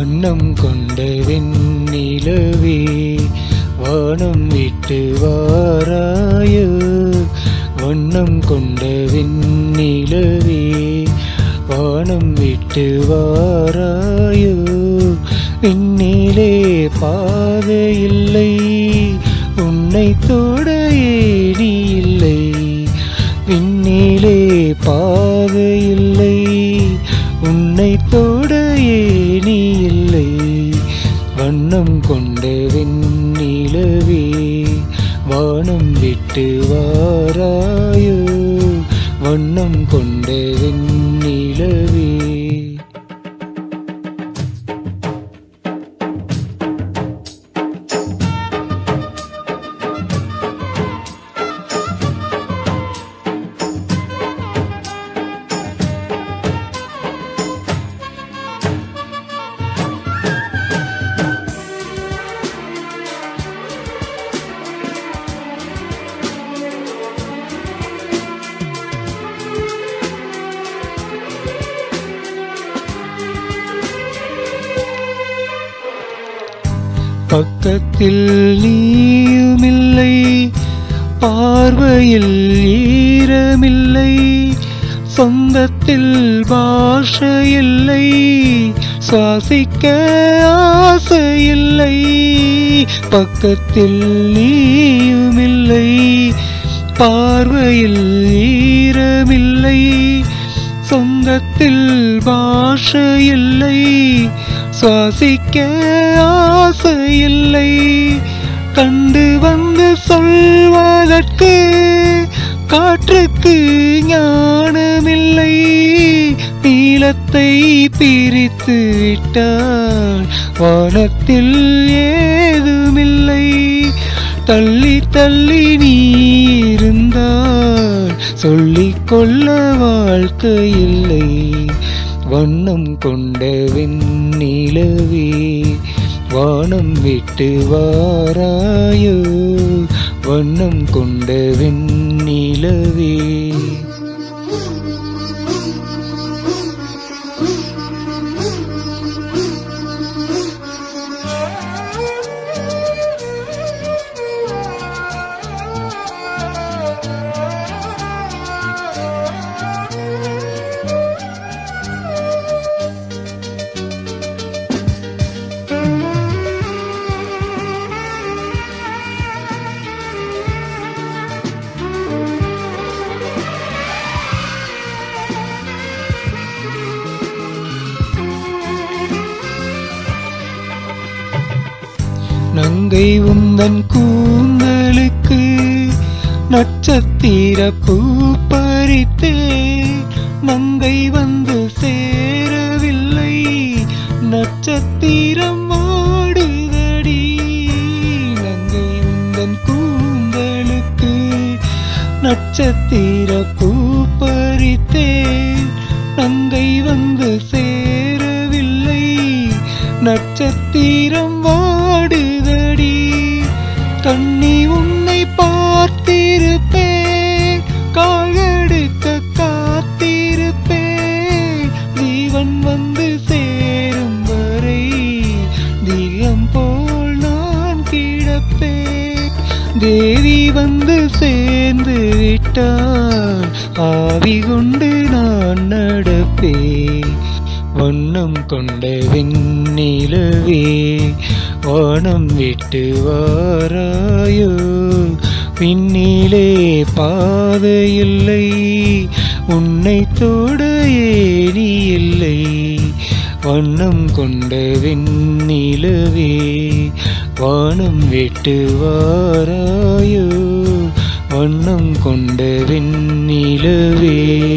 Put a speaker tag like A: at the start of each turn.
A: வண்ணம் கொண்ட வெண்ணிலவே வானம் விட்டு வாராயோ வண்ணம் கொண்ட வெண்ணிலவே வானம் விட்டு வாராயோ விண்ணிலே பாதை இல்லை உன்னை தொட ஏணி இல்லை விண்ணிலே பாதை இல்லை உன்னை தொட ஏணி இல்லை வண்ணம் கொண்ட வெண்ணிலவே வானம் விட்டு வாராயோ வண்ணம் கொண்ட வெண்ணிலவே பக்கத்தில் நீயுமில்லை பார்வையில் ஈரமில்லை சொந்தத்தில் பாஷையில்லை சுவாசிக்க ஆசையில்லை பக்கத்தில் நீயுமில்லை பார்வையில் ஈரமில்லை சொந்தத்தில் பாஷையில்லை சுவாசிக்க ஆசையில்லை கண்டு வந்து சொல்வதற்கு காற்றுக்கு ஞானமில்லை நீளத்தை பிரித்து விட்டால் வானத்தில் ஏதுமில்லை தள்ளி தள்ளி நீ இருந்தால் சொல்லிக் கொள்ள வாழ்க்கை இல்லை வண்ணம் கொண்ட வெண்ணிலவே வானம் விட்டு வாராயோ வண்ணம் கொண்ட வெண்ணிலவே நங்கை உந்தன் கூந்தலுக்கு நட்சத்திர பூ பறித்தே நங்கை வந்து சேரவில்லை நட்சத்திரம் ஆடுதடி நங்கை உந்தன் கூந்தலுக்கு நட்சத்திர பூ பறித்தே நங்கை வந்து சேரவில்லை நட்சத்திரம் வாடுதடி கண்ணி உன்னை பார்த்திருப்பேன் கால்கடுக்க காத்திருப்பேன் ஜீவன் வந்து சேரும் வரை திகம் போல் நான் கிடப்பேன் தேவி வந்து சேர்ந்து விட்டால் ஆவி கொண்டு நான் நடப்பேன் வண்ணம் கொண்ட வெண்ணிலவே வானம் விட்டு வாராயோ விண்ணிலே பாதையில்லை உன்னை தொட ஏணி இல்லை வண்ணம் கொண்ட வெண்ணிலவே வானம் விட்டு வாராயோ வண்ணம் கொண்ட வெண்ணிலவே